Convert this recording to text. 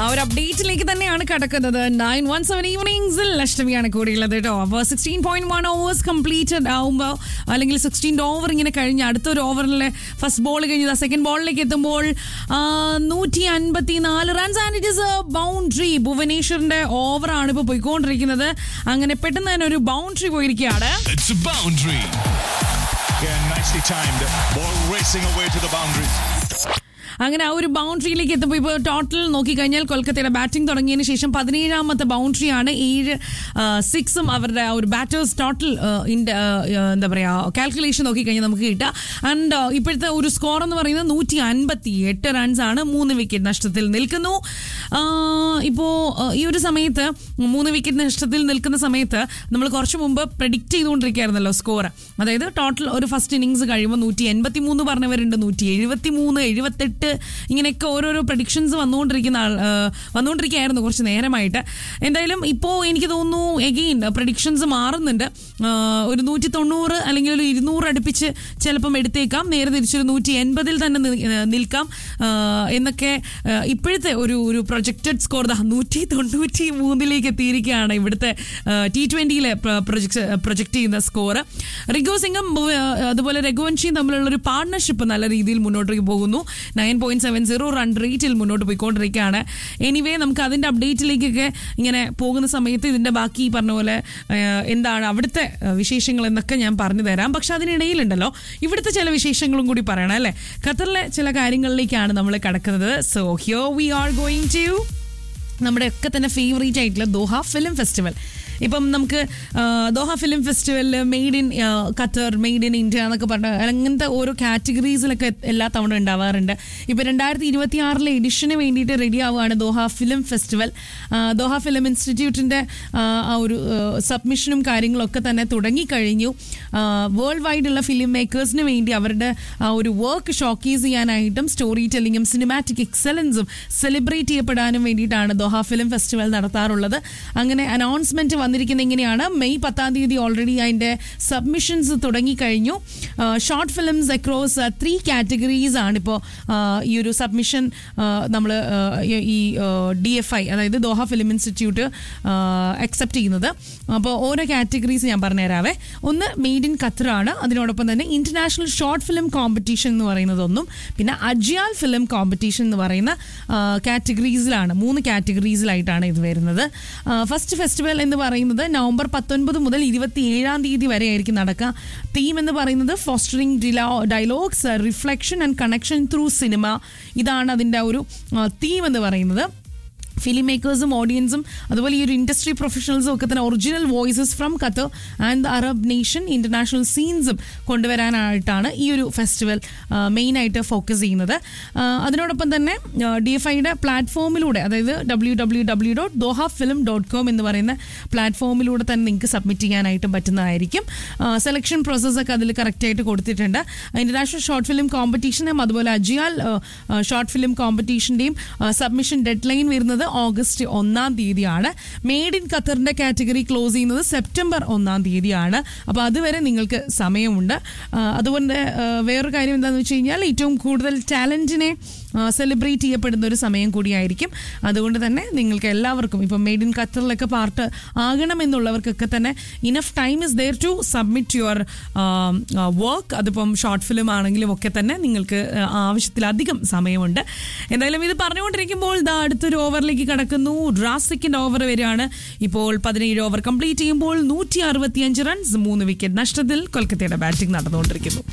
ആ ഒരു അപ്ഡേറ്റിലേക്ക് തന്നെയാണ് കിടക്കുന്നത് നയൻ വൺ സെവൻ ഈവനിങ്സിൽ അഷ്ടമിയാണ് കൂടിയുള്ളത് കേട്ടോ അപ്പോൾ sixteen point one overs completed ആവുമ്പോൾ അല്ലെങ്കിൽ സിക്സ്റ്റീൻ ഓവർ ഇങ്ങനെ കഴിഞ്ഞ് അടുത്തൊരു ഓവറിലെ ഫസ്റ്റ് ബോൾ കഴിഞ്ഞ് സെക്കൻഡ് ബോളിലേക്ക് എത്തുമ്പോൾ നൂറ്റി അൻപത്തി നാല് runs and it is a boundary ഭുവനേശ്വറിന്റെ ഓവറാണ് ഇപ്പോൾ പോയിക്കൊണ്ടിരിക്കുന്നത് അങ്ങനെ പെട്ടെന്ന് തന്നെ ഒരു ബൗണ്ടറി പോയിരിക്കുകയാണ് It's a boundary. Yeah, nicely timed. Ball racing away to the boundary. അങ്ങനെ ആ ഒരു ബൗണ്ടറിയിലേക്ക് എത്തുമ്പോൾ ഇപ്പോൾ ടോട്ടൽ നോക്കിക്കഴിഞ്ഞാൽ കൊൽക്കത്തയുടെ ബാറ്റിംഗ് തുടങ്ങിയതിന് ശേഷം പതിനേഴാമത്തെ ബൗണ്ടറിയാണ് ഏഴ് സിക്സും അവരുടെ ആ ഒരു ബാറ്റേഴ്സ് ടോട്ടൽ എന്താ പറയുക കാൽക്കുലേഷൻ നോക്കിക്കഴിഞ്ഞാൽ നമുക്ക് കിട്ടുക ആൻഡ് ഇപ്പോഴത്തെ ഒരു സ്കോർ എന്ന് പറയുന്നത് നൂറ്റി അൻപത്തി എട്ട് റൺസ് ആണ് മൂന്ന് വിക്കറ്റ് നഷ്ടത്തിൽ നിൽക്കുന്നു ഇപ്പോൾ ഈ ഒരു സമയത്ത് മൂന്ന് വിക്കറ്റ് നഷ്ടത്തിൽ നിൽക്കുന്ന സമയത്ത് നമ്മൾ കുറച്ച് മുമ്പ് പ്രഡിക്റ്റ് ചെയ്തുകൊണ്ടിരിക്കുകയായിരുന്നല്ലോ സ്കോർ അതായത് ടോട്ടൽ ഒരു ഫസ്റ്റ് ഇന്നിങ്സ് കഴിയുമ്പോൾ നൂറ്റി എൺപത്തി മൂന്ന് പറഞ്ഞവരുണ്ട് നൂറ്റി എഴുപത്തി മൂന്ന് എഴുപത്തെട്ട് ഇങ്ങനെയൊക്കെ ഓരോരോ പ്രഡിക്ഷൻസ് വന്നുകൊണ്ടിരിക്കുന്ന ആൾ ആ, വന്നുകൊണ്ടിരിക്കുകയായിരുന്നു കുറച്ച് നേരമായിട്ട് എന്തായാലും ഇപ്പോൾ എനിക്ക് തോന്നുന്നു എഗെയിൻ പ്രഡിക്ഷൻസ് മാറുന്നുണ്ട് ആ, ഒരു നൂറ്റി തൊണ്ണൂറ് അല്ലെങ്കിൽ ഒരു ഇരുന്നൂറ് അടുപ്പിച്ച് ചിലപ്പം എടുത്തേക്കാം നേരെ തിരിച്ചൊരു നൂറ്റി എൺപതിൽ തന്നെ നി- ആ, നിൽക്കാം ആ, എന്നൊക്കെ ആ, ഇപ്പോഴത്തെ ഒരു ഒരു പ്രൊജക്റ്റഡ് സ്കോർ ദാ നൂറ്റി തൊണ്ണൂറ്റി മൂന്നിലേക്ക് എത്തിയിരിക്കുകയാണ് ഇവിടുത്തെ ടി ട്വന്റിയിലെ പ്രൊജക്ട് പ്രൊജക്ട് ചെയ്യുന്ന സ്കോർ റിഗോ സിംഗും ആ, അതുപോലെ രഘുവൻഷിയും തമ്മിലുള്ള ഒരു പാർട്ണർഷിപ്പ് നല്ല രീതിയിൽ മുന്നോട്ടേക്ക് പോകുന്നു nine point seven zero run റേറ്റിൽ മുന്നോട്ട് പോയിക്കൊണ്ടിരിക്കുകയാണ് എനിവേ നമുക്ക് അതിന്റെ അപ്ഡേറ്റിലേക്കൊക്കെ ഇങ്ങനെ പോകുന്ന സമയത്ത് ഇതിന്റെ ബാക്കി ഈ പറഞ്ഞ പോലെ ആ, എന്താണ് അവിടുത്തെ ആ, വിശേഷങ്ങൾ എന്നൊക്കെ ഞാൻ പറഞ്ഞു തരാം പക്ഷെ അതിനിടയിലുണ്ടല്ലോ ഇവിടുത്തെ ചില വിശേഷങ്ങളും കൂടി പറയണം അല്ലേ ഖത്തറിലെ ചില കാര്യങ്ങളിലേക്കാണ് നമ്മൾ കിടക്കുന്നത് so here we are going to നമ്മുടെ ഒക്കെ തന്നെ ഫേവറേറ്റ് ആയിട്ടുള്ള ദോഹ ഫിലിം ഫെസ്റ്റിവൽ ഇപ്പം നമുക്ക് ആ, ദോഹ ഫിലിം ഫെസ്റ്റിവലിൽ made in Qatar made in India എന്നൊക്കെ പറഞ്ഞ അങ്ങനത്തെ ഓരോ കാറ്റഗറീസിലൊക്കെ എല്ലാ തവണ ഉണ്ടാവാറുണ്ട് ഇപ്പം രണ്ടായിരത്തി ഇരുപത്തി ആറിലെ എഡിഷന് വേണ്ടിയിട്ട് റെഡി ആവുകയാണ് ദോഹ ഫിലിം ഫെസ്റ്റിവൽ ആ, ദോഹ ഫിലിം ഇൻസ്റ്റിറ്റ്യൂട്ടിൻ്റെ ആ ഒരു സബ്മിഷനും കാര്യങ്ങളൊക്കെ തന്നെ തുടങ്ങിക്കഴിഞ്ഞു വേൾഡ് വൈഡുള്ള ഫിലിം മേക്കേഴ്സിന് വേണ്ടി അവരുടെ ആ ഒരു വർക്ക് ഷോക്കേസ് ചെയ്യാനായിട്ടും സ്റ്റോറി ടെല്ലിങ്ങും സിനിമാറ്റിക് എക്സലൻസും സെലിബ്രേറ്റ് ചെയ്യപ്പെടാനും വേണ്ടിയിട്ടാണ് ദോഹ ഫിലിം ഫെസ്റ്റിവൽ നടത്താറുള്ളത് അങ്ങനെ അനൗൺസ്മെന്റ് വന്നിരിക്കുന്നത് എങ്ങനെയാണ് മെയ് പത്താം തീയതി ഓൾറെഡി അതിൻ്റെ സബ്മിഷൻസ് തുടങ്ങിക്കഴിഞ്ഞു short films across three categories ആണ് ഇപ്പോൾ ഈ ഒരു സബ്മിഷൻ നമ്മൾ ഈ ഡി എഫ് ഐ അതായത് ദോഹ ഫിലിം ഇൻസ്റ്റിറ്റ്യൂട്ട് അക്സെപ്റ്റ് ചെയ്യുന്നത് അപ്പോൾ ഓരോ കാറ്റഗറീസ് ഞാൻ പറഞ്ഞുതരാവേ ഒന്ന് മെയ്ഡ് ഇൻ ഖത്തറാണ് അതിനോടൊപ്പം തന്നെ ഇന്റർനാഷണൽ ഷോർട്ട് ഫിലിം കോമ്പറ്റീഷൻ എന്ന് പറയുന്നത് ഒന്നും പിന്നെ അജിയാൽ ഫിലിം കോമ്പറ്റീഷൻ എന്ന് പറയുന്ന കാറ്റഗറീസിലാണ് മൂന്ന് കാറ്റഗറീസിലായിട്ടാണ് ഇത് വരുന്നത് ഫസ്റ്റ് ഫെസ്റ്റിവൽ എന്ന് പറയുന്നത് നവംബർ പത്തൊൻപത് മുതൽ ഇരുപത്തി ഏഴാം തീയതി വരെ ആയിരിക്കും നടക്കുക തീം എന്ന് പറയുന്നത് fostering dialogues reflection and connection through cinema ഇതാണ് അതിൻ്റെ ഒരു തീം എന്ന് പറയുന്നത് ഫിലിം മേക്കേഴ്സും ഓഡിയൻസും അതുപോലെ ഈ ഒരു ഇൻഡസ്ട്രി പ്രൊഫഷണൽസും ഒക്കെ തന്നെ original voices from Qatar and Arab nation international സീൻസും കൊണ്ടുവരാനായിട്ടാണ് ഈ ഒരു ഫെസ്റ്റിവൽ മെയിനായിട്ട് ഫോക്കസ് ചെയ്യുന്നത് ആ, അതിനോടൊപ്പം തന്നെ ഡി എഫ് ഐയുടെ പ്ലാറ്റ്ഫോമിലൂടെ അതായത് W W W dot Doha film dot com എന്ന് പറയുന്ന പ്ലാറ്റ്ഫോമിലൂടെ തന്നെ നിങ്ങൾക്ക് സബ്മിറ്റ് ചെയ്യാനായിട്ടും പറ്റുന്നതായിരിക്കും സെലക്ഷൻ പ്രോസസ്സൊക്കെ അതിൽ കറക്റ്റായിട്ട് കൊടുത്തിട്ടുണ്ട് ഇന്റർനാഷണൽ ഷോർട്ട് ഫിലിം കോമ്പറ്റീഷനും അതുപോലെ അജിയാൽ ഷോർട്ട് ഫിലിം കോമ്പറ്റീഷൻ്റെയും സബ്മിഷൻ ഡെഡ് ലൈൻ വരുന്നത് ഓഗസ്റ്റ് ഒന്നാം തീയതിയാണ് മെയ്ഡ് ഇൻ ഖത്തറിന്റെ കാറ്റഗറി ക്ലോസ് ചെയ്യുന്നത് സെപ്റ്റംബർ ഒന്നാം തീയതിയാണ് അപ്പോൾ അതുവരെ നിങ്ങൾക്ക് സമയമുണ്ട് ആ, അതുകൊണ്ട് ആ, വേറൊരു കാര്യം എന്താണെന്ന് വെച്ച് കഴിഞ്ഞാൽ ഏറ്റവും കൂടുതൽ ടാലന്റിനെ സെലിബ്രേറ്റ് ചെയ്യപ്പെടുന്ന ഒരു സമയം കൂടിയായിരിക്കും അതുകൊണ്ട് തന്നെ നിങ്ങൾക്ക് എല്ലാവർക്കും ഇപ്പം മെയ്ഡ് ഇൻ ഖത്തറിലൊക്കെ പാർട്ട് ആകണമെന്നുള്ളവർക്കൊക്കെ തന്നെ enough time is there to submit your work അതിപ്പം ഷോർട്ട് ഫിലിം ആണെങ്കിലും ഒക്കെ തന്നെ നിങ്ങൾക്ക് ആ, ആവശ്യത്തിലധികം സമയമുണ്ട് എന്തായാലും ഇത് പറഞ്ഞുകൊണ്ടിരിക്കുമ്പോൾ ദാ അടുത്തൊരു ഓവറിലേക്ക് കടക്കുന്നു സെക്കൻഡ് ഓവർ വരികയാണ് ഇപ്പോൾ പതിനേഴ് ഓവർ കംപ്ലീറ്റ് ചെയ്യുമ്പോൾ നൂറ്റി അറുപത്തിയഞ്ച് റൺസ് മൂന്ന് വിക്കറ്റ് നഷ്ടത്തിൽ കൊൽക്കത്തയുടെ ബാറ്റിംഗ് നടന്നുകൊണ്ടിരിക്കുന്നു